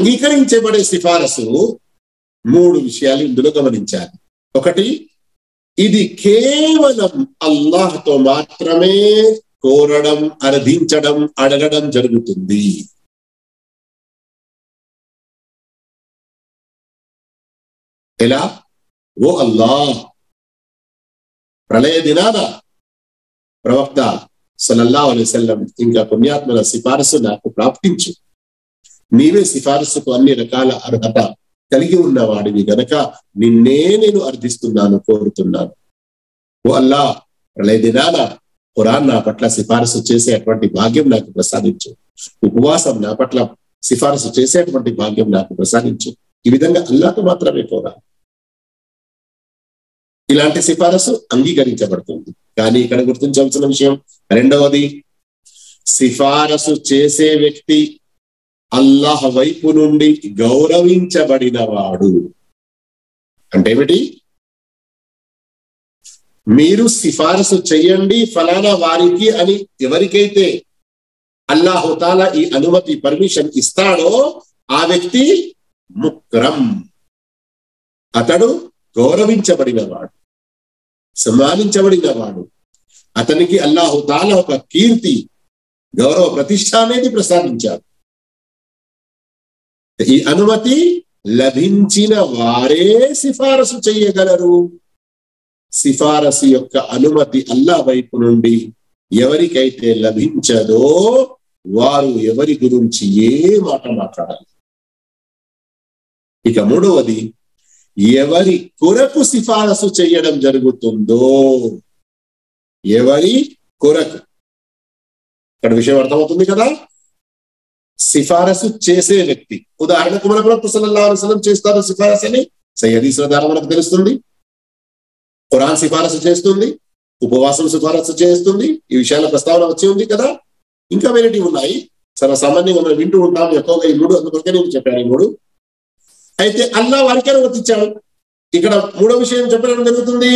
అంగీకరించబడే సిఫారసు మూడు విషయాలు ఇందులో గమనించాలి ఒకటి ఇది కేవలం అల్లాహ్తో మాత్రమే కోరడం అర్థించడం అడగడం జరుగుతుంది ఎలా ఓ అల్లా ప్రళయ దినాన ప్రవక్త సలల్లా అలైవల్లం ఇంకా పుణ్యాత్మల సిఫారసు నాకు ప్రాప్తించు నీవే సిఫారసుకు అన్ని రకాల అర్హత కలిగి ఉన్నవాడివి గనక నిన్నే నేను అర్థిస్తున్నాను కోరుతున్నాను ఓ అల్లా ప్రళయ దినాన ఖురాన్ నా పట్ల సిఫారసు చేసేటువంటి భాగ్యం నాకు ప్రసాదించు ఉపవాసం నా పట్ల సిఫారసు చేసేటువంటి భాగ్యం నాకు ప్రసాదించు ఈ విధంగా అల్లాకు మాత్రమే కోరాలి ఇలాంటి సిఫారసు అంగీకరించబడుతుంది కానీ ఇక్కడ గుర్తించవలసిన విషయం రెండవది సిఫారసు చేసే వ్యక్తి అల్లాహ్ వైపు నుండి గౌరవించబడిన వాడు అంటే ఏమిటి మీరు సిఫారసు చెయ్యండి ఫలానా వారికి అని ఎవరికైతే అల్లాహుతాల ఈ అనుమతి పర్మిషన్ ఇస్తాడో ఆ వ్యక్తి ముక్రం అతడు గౌరవించబడినవాడు సన్మానించబడినవాడు అతనికి అల్లాహుతాల ఒక కీర్తి గౌరవ ప్రతిష్ట అనేది ప్రసాదించాడు ఈ అనుమతి లభించిన వారే సిఫారసు చేయగలరు సిఫారసు యొక్క అనుమతి అల్లా వైపు నుండి ఎవరికైతే లభించదో వారు ఎవరి గురించి ఏ మాట మాట్లాడాలి ఇక మూడవది ఎవరి కొరకు సిఫారసు చేయడం జరుగుతుందో ఎవరి కొరకు ఇక్కడ విషయం అర్థమవుతుంది కదా సిఫారసు చేసే వ్యక్తి ఉదాహరణకు మన ప్రవక్త సల్లల్లాహు అలైహి వసల్లం చేస్తారు సిఫారసు అని సయ్యదీసుల ద్వారా మనకు తెలుస్తుంది ఖురాన్ సిఫారసు చేస్తుంది ఉపవాసం సిఫారసు చేస్తుంది ఈ విషయాల ప్రస్తావన వచ్చి ఉంది కదా ఇంకా వెరైటీ ఉన్నాయి చాలా సామాన్యంగా మనం వింటూ ఉంటాం ఎక్కువగా ఈ మూడు అందుకొరకే నేను చెప్పాను ఈ మూడు అయితే అల్లా వారికే అనుమతిచ్చాడు ఇక్కడ మూడో విషయం చెప్పడం జరుగుతుంది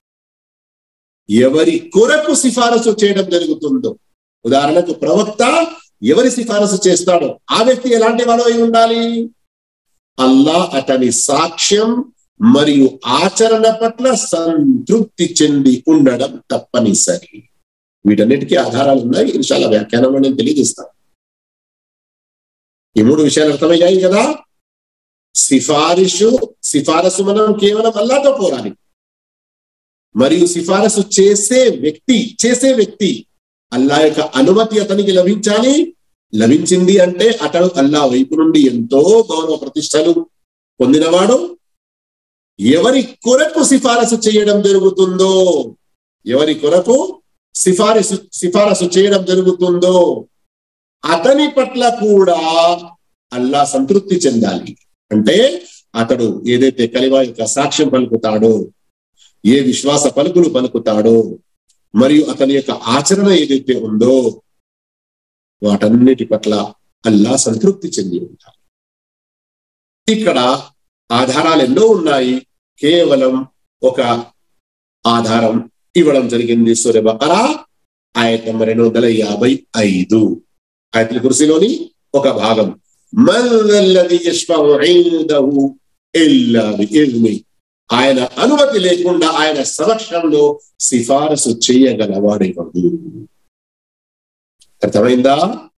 ఎవరి కొరకు సిఫారసు చేయడం జరుగుతుందో ఉదాహరణకు ప్రవక్త ఎవరి సిఫారసు చేస్తాడో ఆ వ్యక్తి ఎలాంటి వాడు అయి ఉండాలి అల్లా అతని సాక్ష్యం మరియు ఆచరణ పట్ల సంతృప్తి చెంది ఉండడం తప్పనిసరి వీటన్నిటికీ ఆధారాలు ఉన్నాయి ఇన్షాల్లా వ్యాఖ్యానంలో నేను తెలియజేస్తాను ఈ మూడు విషయాలు అర్థమయ్యాయి కదా సిఫారిషు సిఫారసు మనం కేవలం అల్లాతో కోరాలి మరియు సిఫారసు చేసే వ్యక్తి చేసే వ్యక్తి అల్లా యొక్క అనుమతి అతనికి లభించాలి లభించింది అంటే అతడు అల్లా వైపు నుండి ఎంతో గౌరవ ప్రతిష్టలు పొందినవాడు ఎవరి కొరకు సిఫారసు చేయడం జరుగుతుందో ఎవరి కొరకు సిఫారసు సిఫారసు చేయడం జరుగుతుందో అతని పట్ల కూడా అల్లా సంతృప్తి చెందాలి అంటే అతడు ఏదైతే కలివా యొక్క సాక్ష్యం పలుకుతాడో ఏ విశ్వాస పలుకులు పలుకుతాడో మరియు అతని యొక్క ఆచరణ ఏదైతే ఉందో వాటన్నిటి పట్ల అల్లా సంతృప్తి చెంది ఉంటారు ఇక్కడ ఆధారాలు ఎన్నో ఉన్నాయి కేవలం ఒక ఆధారం ఇవ్వడం జరిగింది సూర్య బకరా ఆయత నెంబర్ రెండు వందల యాభై ఐదు ఆయతల కుర్సీలోని ఒక భాగం ఆయన అనుమతి లేకుండా ఆయన సమక్షంలో సిఫారసు చేయగలవాడేవాడు అర్థమైందా